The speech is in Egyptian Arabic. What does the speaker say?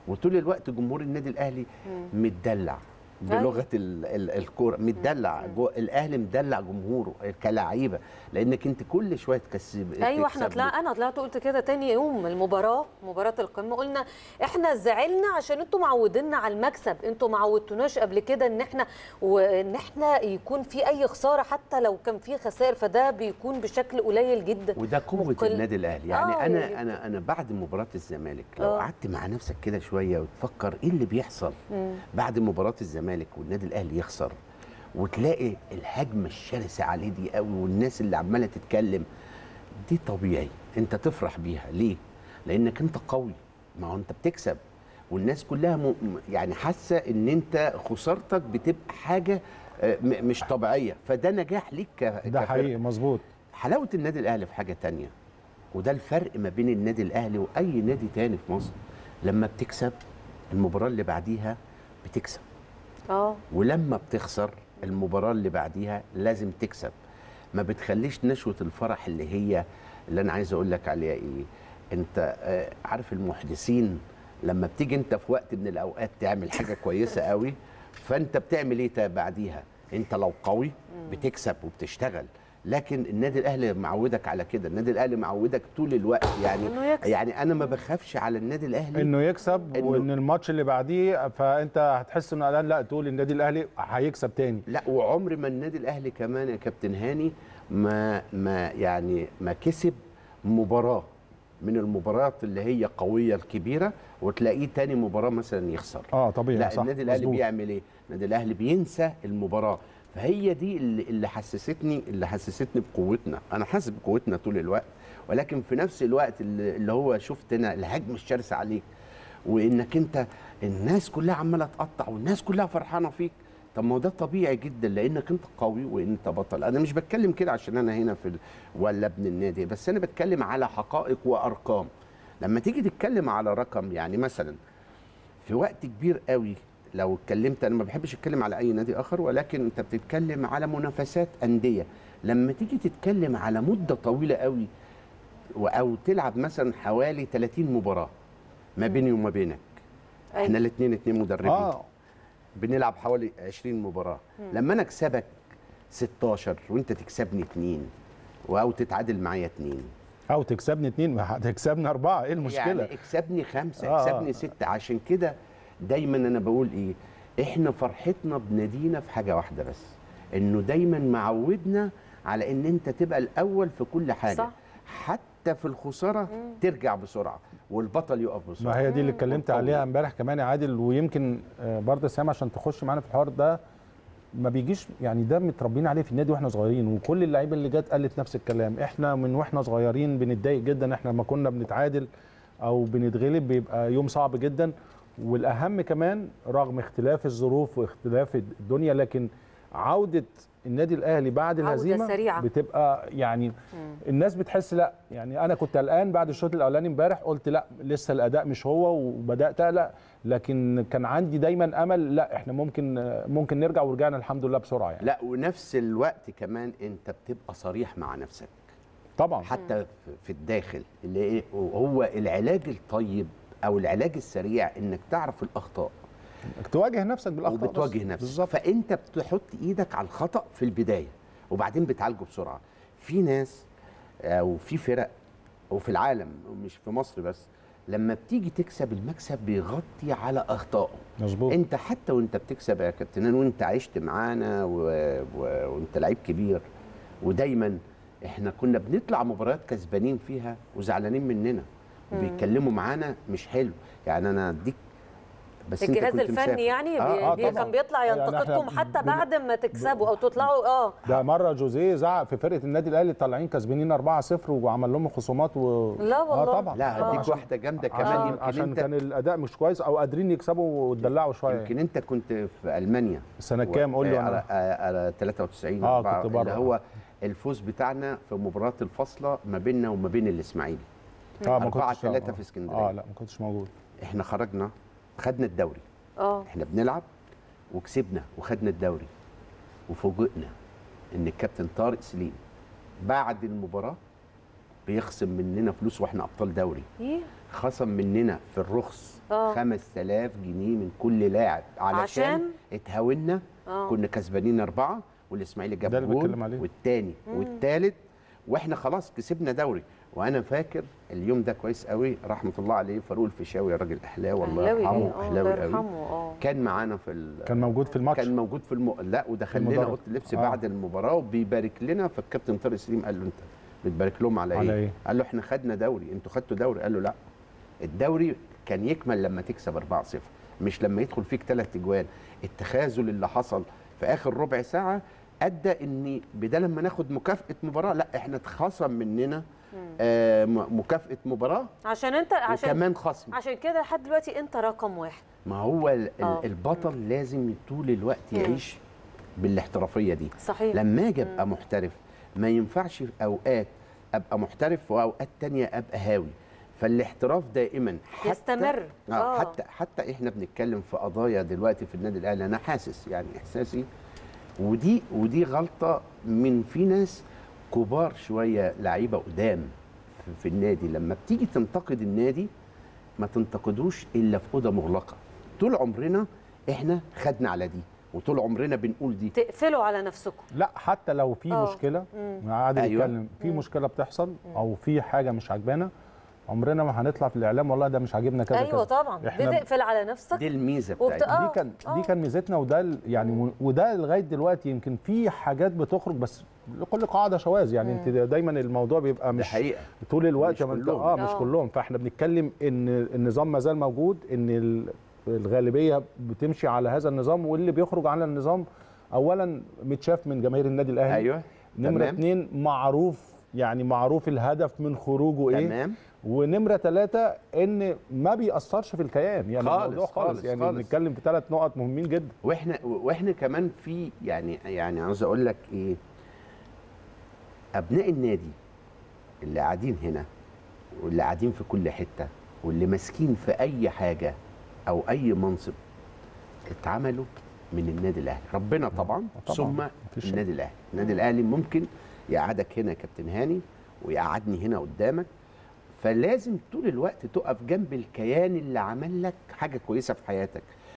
وطول الوقت جمهور النادي الاهلي متدلع بلغه ال- ال- الكوره متدلع جو الاهلي مدلع جمهوره كلاعيبه لانك انت كل شويه تكسب ايوه احنا تكسب طلع انا طلعت قلت كده تاني يوم المباراه مباراه القمه قلنا احنا زعلنا عشان انتوا معودينا على المكسب انتوا ما عودتوناش قبل كده ان احنا وان احنا يكون في اي خساره حتى لو كان في خسائر فده بيكون بشكل قليل جدا وده قوه مقل- النادي الاهلي يعني آه، انا يعني- انا انا بعد مباراه الزمالك لو آه. قعدت مع نفسك كده شويه وتفكر ايه اللي بيحصل بعد مباراه الزمالك والنادي الاهلي يخسر وتلاقي الهجمه الشرسه عليه دي قوي والناس اللي عماله تتكلم دي طبيعي انت تفرح بيها ليه لانك انت قوي ما هو انت بتكسب والناس كلها م... م- يعني حاسه ان انت خسارتك بتبقى حاجه آه، م- مش طبيعيه فده نجاح ليك ك... ده كفرقة. حقيقي مظبوط حلاوه النادي الاهلي في حاجه تانية وده الفرق ما بين النادي الاهلي واي نادي تاني في مصر لما بتكسب المباراه اللي بعديها بتكسب اه ولما بتخسر المباراه اللي بعديها لازم تكسب ما بتخليش نشوه الفرح اللي هي اللي انا عايز اقول لك عليها ايه انت آه، عارف المحدثين لما بتيجي انت في وقت من الاوقات تعمل حاجه كويسه قوي فانت بتعمل ايه تا- بعديها انت لو قوي بتكسب وبتشتغل لكن النادي الاهلي معودك على كده النادي الاهلي معودك طول الوقت يعني إنه يكسب. يعني انا ما بخافش على النادي الاهلي انه يكسب إنه- وان الماتش اللي بعديه فانت هتحس انه قلقان لا تقول النادي الاهلي هيكسب تاني لا وعمر ما النادي الاهلي كمان يا كابتن هاني ما ما يعني ما كسب مباراه من المباريات اللي هي قويه الكبيره وتلاقيه تاني مباراه مثلا يخسر اه طبيعي لا صح النادي الاهلي مظبوط. بيعمل ايه النادي الاهلي بينسى المباراه فهي دي اللي, اللي حسستني اللي حسستني بقوتنا انا حاسس بقوتنا طول الوقت ولكن في نفس الوقت اللي, اللي هو شفتنا الهجم الشرس عليك وانك انت الناس كلها عماله تقطع والناس كلها فرحانه فيك طب ما هو ده طبيعي جدا لانك انت قوي وانت بطل انا مش بتكلم كده عشان انا هنا في ال... ولا ابن النادي بس انا بتكلم على حقائق وارقام لما تيجي تتكلم على رقم يعني مثلا في وقت كبير قوي لو اتكلمت انا ما بحبش اتكلم على اي نادي اخر ولكن انت بتتكلم على منافسات انديه لما تيجي تتكلم على مده طويله قوي و- او تلعب مثلا حوالي 30 مباراه ما بيني وما بينك أيوة. احنا الاثنين اثنين مدربين اه بنلعب حوالي 20 مباراه لما انا اكسبك 16 وانت تكسبني اثنين او تتعادل معايا اثنين او تكسبني اتنين ما هتكسبني اربعه ايه المشكله يعني اكسبني خمسه آه. اكسبني سته عشان كده دايما انا بقول ايه احنا فرحتنا بنادينا في حاجه واحده بس انه دايما معودنا على ان انت تبقى الاول في كل حاجه صح. حتى في الخساره ترجع بسرعه والبطل يقف بسرعه ما هي دي اللي اتكلمت والقوي. عليها امبارح كمان يا عادل ويمكن آه، برضه سام عشان تخش معانا في الحوار ده ما بيجيش يعني ده متربيين عليه في النادي واحنا صغيرين وكل اللعيبه اللي جت قالت نفس الكلام احنا من واحنا صغيرين بنتضايق جدا احنا لما كنا بنتعادل او بنتغلب بيبقى يوم صعب جدا والاهم كمان رغم اختلاف الظروف واختلاف الدنيا لكن عوده النادي الاهلي بعد عودة الهزيمه سريعة. بتبقى يعني الناس بتحس لا يعني انا كنت قلقان بعد الشوط الاولاني امبارح قلت لا لسه الاداء مش هو وبدات اقلق لكن كان عندي دايما امل لا احنا ممكن ممكن نرجع ورجعنا الحمد لله بسرعه يعني لا ونفس الوقت كمان انت بتبقى صريح مع نفسك طبعا حتى في- في الداخل اللي ايه هو العلاج الطيب او العلاج السريع انك تعرف الاخطاء تواجه نفسك بالاخطاء بس. وبتواجه نفسك بالظبط فانت بتحط ايدك على الخطا في البدايه وبعدين بتعالجه بسرعه في ناس او في فرق وفي العالم ومش في مصر بس لما بتيجي تكسب المكسب بيغطي على اخطائه مظبوط انت حتى وانت بتكسب يا كابتن وانت عشت معانا و... و... وانت لعيب كبير ودايما احنا كنا بنطلع مباريات كسبانين فيها وزعلانين مننا وبيتكلموا معانا مش حلو يعني انا اديك بس انت الجهاز كنت الفني مسافر. يعني آه، آه، بي- طبعاً. كان بيطلع يعني ينتقدكم إحنا حتى بن- بعد ما تكسبوا او تطلعوا اه ده مره جوزيه زعق في فرقه النادي الاهلي طالعين كسبانين 4-0 وعمل لهم خصومات و... لا والله. اه طبعا لا طبعاً هديك عشان- واحده جامده كمان عشان, يمكن عشان انت كان الاداء مش كويس او قادرين يكسبوا واتدلعوا شويه يعني. يمكن انت كنت في المانيا سنه كام قول لي و- على, وانا على 93 آه، أربعة، كنت بره. اللي هو الفوز بتاعنا في مباراه الفاصله ما بيننا وما بين الاسماعيلي اه أربعة كنتش- تلاتة آه. في اسكندرية. اه لا ما كنتش موجود احنا خرجنا خدنا الدوري اه احنا بنلعب وكسبنا وخدنا الدوري وفوجئنا ان الكابتن طارق سليم بعد المباراه بيخصم مننا فلوس واحنا ابطال دوري إيه؟ خصم مننا في الرخص آه. 5000 جنيه من كل لاعب علشان عشان؟ اتهاونا آه. كنا كسبانين اربعه والاسماعيلي ده جاب اللي جول بتكلم عليه. والتاني والتالت واحنا خلاص كسبنا دوري وانا فاكر اليوم ده كويس قوي رحمه الله عليه فاروق الفيشاوي راجل اهلاوي الله أهلاوي، يرحمه آه، الله اهلاوي قوي يرحمه اه كان معانا في ال- كان موجود في الماتش كان موجود في الم... لا ودخل لنا المدرج. اوضه اللبس آه. بعد المباراه وبيبارك لنا فالكابتن طارق سليم قال له انت بتبارك لهم على, على ايه؟ إيه؟ قال له احنا خدنا دوري انتوا خدتوا دوري قال له لا الدوري كان يكمل لما تكسب 4-0 مش لما يدخل فيك ثلاث اجوان التخاذل اللي حصل في اخر ربع ساعه ادى ان بدل ما ناخد مكافاه مباراه لا احنا اتخصم مننا آه م- مكافاه مباراه عشان انت عشان وكمان خصم عشان كده لحد دلوقتي انت رقم واحد ما هو ال- ال- آه. البطل لازم طول الوقت مم. يعيش بالاحترافيه دي صحيح لما اجي ابقى محترف ما ينفعش في اوقات ابقى محترف واوقات تانية ابقى هاوي فالاحتراف دائما حتى يستمر. آه. آه. حتى حتى احنا بنتكلم في قضايا دلوقتي في النادي الاهلي انا حاسس يعني احساسي ودي ودي غلطه من في ناس كبار شويه لعيبه قدام في- في النادي لما بتيجي تنتقد النادي ما تنتقدوش الا في اوضه مغلقه طول عمرنا احنا خدنا على دي وطول عمرنا بنقول دي تقفلوا على نفسكم لا حتى لو في آه. مشكله مم. عادل أيوة. يتكلم في مشكله بتحصل او في حاجه مش عاجبانا عمرنا ما هنطلع في الاعلام والله ده مش عاجبنا كذا ايوه كذا طبعا إحنا بتقفل على نفسك دي الميزه وبت- بتاعتنا آه. دي كان آه. دي كان ميزتنا وده ال- يعني وده لغايه دلوقتي يمكن في حاجات بتخرج بس لكل قاعده شواذ يعني انت دايما الموضوع بيبقى دي مش حقيقه طول الوقت مش ما انت- كلهم. اه مش آه. كلهم فاحنا بنتكلم ان النظام ما زال موجود ان ال- الغالبيه بتمشي على هذا النظام واللي بيخرج عن النظام اولا متشاف من جماهير النادي الاهلي ايوه نمره تمام. اتنين معروف يعني معروف الهدف من خروجه ايه تمام ونمره ثلاثة ان ما بيأثرش في الكيان يعني خالص، الموضوع خالص, خالص، يعني خالص. بنتكلم في ثلاث نقط مهمين جدا واحنا واحنا كمان في يعني يعني عاوز اقول لك ايه ابناء النادي اللي قاعدين هنا واللي قاعدين في كل حته واللي ماسكين في اي حاجه او اي منصب اتعملوا من النادي الاهلي ربنا طبعا, طبعاً، ثم مفيش شك. النادي الاهلي النادي الاهلي ممكن يقعدك هنا يا كابتن هاني ويقعدني هنا قدامك فلازم طول الوقت تقف جنب الكيان اللي عمل لك حاجه كويسه في حياتك